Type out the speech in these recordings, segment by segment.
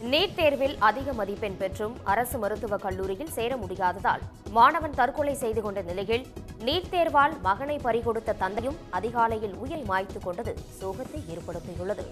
NEET தேர்வில் அதிக மதிப்பெண் பெற்றும் அரசு மருத்துவக் கல்லூரியில் சேர முடியாததால் மாணவன் தற்கொலை செய்து கொண்ட நிலையில் நீட் தேர்வால் மகனை பறிகொடுத்த தந்தையும் அதிகாலையில் உயிரை மாய்த்துக் கொண்டது சோகத்தை ஏற்படுத்தியுள்ளது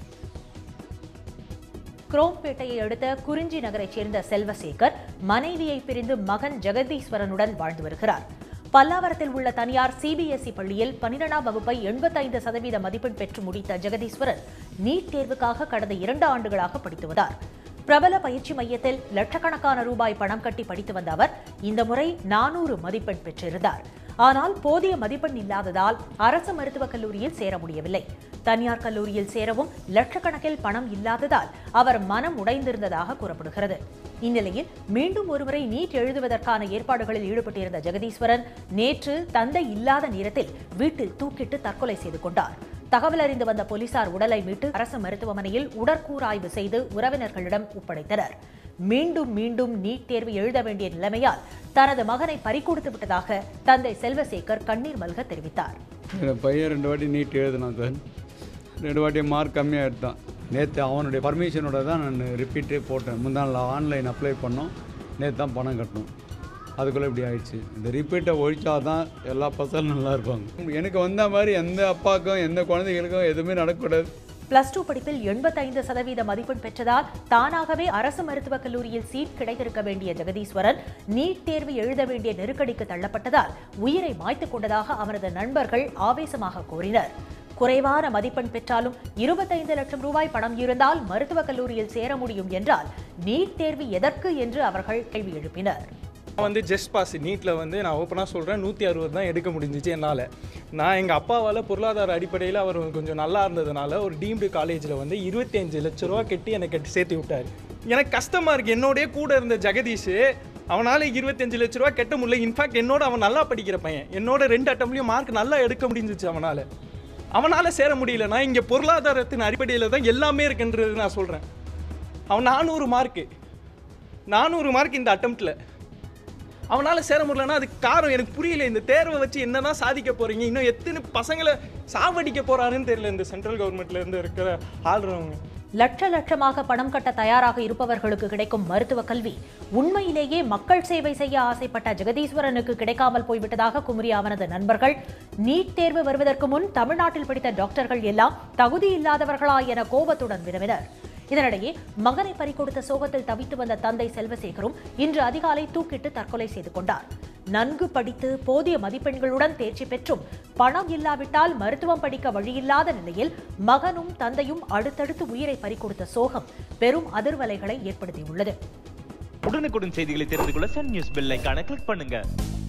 குரோம்பேட்டையை அடுத்த குறிஞ்சி நகரைச் சேர்ந்த செல்வசேகர் மனைவியை பிரிந்து மகன் ஜெகதீஸ்வரனுடன் வாழ்ந்து வருகிறார் பல்லாவரத்தில் உள்ள தனியார் சிபிஎஸ்இ பள்ளியில் பன்னிரெண்டாம் வகுப்பை எண்பத்தைந்து சதவீத மதிப்பெண் பெற்று முடித்த ஜெகதீஸ்வரன் நீட் தேர்வுக்காக கடந்த இரண்டு ஆண்டுகளாக படித்து வந்தார் பிரபல பயிற்சி மையத்தில் லட்சக்கணக்கான ரூபாய் பணம் கட்டி படித்து வந்த அவர் இந்த முறை நானூறு மதிப்பெண் பெற்றிருந்தார் ஆனால் போதிய மதிப்பெண் இல்லாததால் அரசு மருத்துவக் கல்லூரியில் சேர முடியவில்லை தனியார் கல்லூரியில் சேரவும் லட்சக்கணக்கில் பணம் இல்லாததால் அவர் மனம் உடைந்திருந்ததாக கூறப்படுகிறது இந்நிலையில் மீண்டும் ஒருமுறை நீட் எழுதுவதற்கான ஏற்பாடுகளில் ஈடுபட்டிருந்த ஜெகதீஸ்வரன் நேற்று தந்தை இல்லாத நேரத்தில் வீட்டில் தூக்கிட்டு தற்கொலை செய்து கொண்டார் தகவல் அறிந்து வந்த போலீசார் உடலை மீட்டு அரசு மருத்துவமனையில் உடற்கூறாய்வு செய்து உறவினர்களிடம் ஒப்படைத்தனர் மீண்டும் மீண்டும் நீட் தேர்வு எழுத வேண்டிய நிலைமையால் தனது மகனை பறிகொடுத்து விட்டதாக தந்தை செல்வசேகர் கண்ணீர் மல்க தெரிவித்தார் என் பையன் ரெண்டு வாட்டி நீட் எழுதினான் சார் ரெண்டு வாட்டி மார்க் கம்மியாக எடுத்தான் நேற்று அவனுடைய பர்மிஷனோட தான் நான் ரிப்பீட்டே போட்டேன் முந்தாள் ஆன்லைன் அப்ளை பண்ணோம் நேற்று தான் பணம் கட்டணும் அதுக்குள்ளே இப்படி ஆயிடுச்சு இந்த ரிப்பீட்டை ஒழிச்சா தான் எல்லா பசங்களும் நல்லா இருப்பாங்க எனக்கு வந்த மாதிரி எந்த அப்பாவுக்கும் எந்த குழந்தைகளுக்கும் எதுவுமே நடக்கக்கூடாது பிளஸ் டூ படிப்பில் எண்பத்தைந்து சதவீத மதிப்பெண் பெற்றதால் தானாகவே அரசு மருத்துவக் கல்லூரியில் சீட் கிடைத்திருக்க வேண்டிய ஜெகதீஸ்வரன் நீட் தேர்வு எழுத வேண்டிய நெருக்கடிக்கு தள்ளப்பட்டதால் உயிரை மாய்த்துக் கொண்டதாக அவரது நண்பர்கள் ஆவேசமாக கூறினர் குறைவான மதிப்பெண் பெற்றாலும் இருபத்தைந்து லட்சம் ரூபாய் பணம் இருந்தால் மருத்துவக் கல்லூரியில் சேர முடியும் என்றால் நீட் தேர்வு எதற்கு என்று அவர்கள் கேள்வி எழுப்பினர் நான் வந்து ஜஸ்ட் பாஸ் நீட்டில் வந்து நான் ஓப்பனாக சொல்கிறேன் நூற்றி அறுபது தான் எடுக்க முடிஞ்சிச்சு என்னால் நான் எங்கள் அப்பாவால் பொருளாதார அடிப்படையில் அவர் கொஞ்சம் நல்லா இருந்ததுனால ஒரு டீம்டு காலேஜில் வந்து இருபத்தி அஞ்சு லட்ச ரூபா கட்டி எனக்கு கட்டி சேர்த்து விட்டார் எனக்கு கஷ்டமாக இருக்குது என்னோடய கூட இருந்த ஜெகதீஷ் அவனால் இருபத்தஞ்சு லட்ச ரூபா கட்ட முடியல இன்ஃபேக்ட் என்னோட அவன் நல்லா படிக்கிற பையன் என்னோட ரெண்டு அட்டம்லையும் மார்க் நல்லா எடுக்க முடிஞ்சிச்சு அவனால் அவனால் சேர முடியல நான் இங்கே பொருளாதாரத்தின் அடிப்படையில் தான் எல்லாமே இருக்குன்றது நான் சொல்கிறேன் அவன் நானூறு மார்க்கு நானூறு மார்க் இந்த அட்டம்ப்டில் அவனால் சேர முடியலன்னா அதுக்கு காரணம் எனக்கு புரியல இந்த தேர்வை வச்சு என்னதான் சாதிக்க போறீங்க இன்னும் எத்தனை பசங்களை சாவடிக்க போறாருன்னு தெரியல இந்த சென்ட்ரல் கவர்மெண்ட்ல இருந்து இருக்கிற ஆள்றவங்க லட்ச லட்சமாக பணம் கட்ட தயாராக இருப்பவர்களுக்கு கிடைக்கும் மருத்துவ கல்வி உண்மையிலேயே மக்கள் சேவை செய்ய ஆசைப்பட்ட ஜெகதீஸ்வரனுக்கு கிடைக்காமல் போய்விட்டதாக குமுறி அவனது நண்பர்கள் நீட் தேர்வு வருவதற்கு முன் தமிழ்நாட்டில் படித்த டாக்டர்கள் எல்லாம் தகுதி இல்லாதவர்களா என கோபத்துடன் வினவினர் இதனிடையே மகனை பறிகொடுத்த சோகத்தில் தவித்து வந்த தந்தை செல்வசேகரும் இன்று அதிகாலை தூக்கிட்டு தற்கொலை செய்து கொண்டார் நன்கு படித்து போதிய மதிப்பெண்களுடன் தேர்ச்சி பெற்றும் பணம் இல்லாவிட்டால் மருத்துவம் படிக்க வழியில்லாத நிலையில் மகனும் தந்தையும் அடுத்தடுத்து உயிரை பறிகொடுத்த சோகம் பெரும் அதிர்வலைகளை ஏற்படுத்தியுள்ளது உடனுக்குடன் செய்திகளை தெரிந்து கொள்ள சன் நியூஸ் பெல் ஐகானை கிளிக் பண்ணுங்க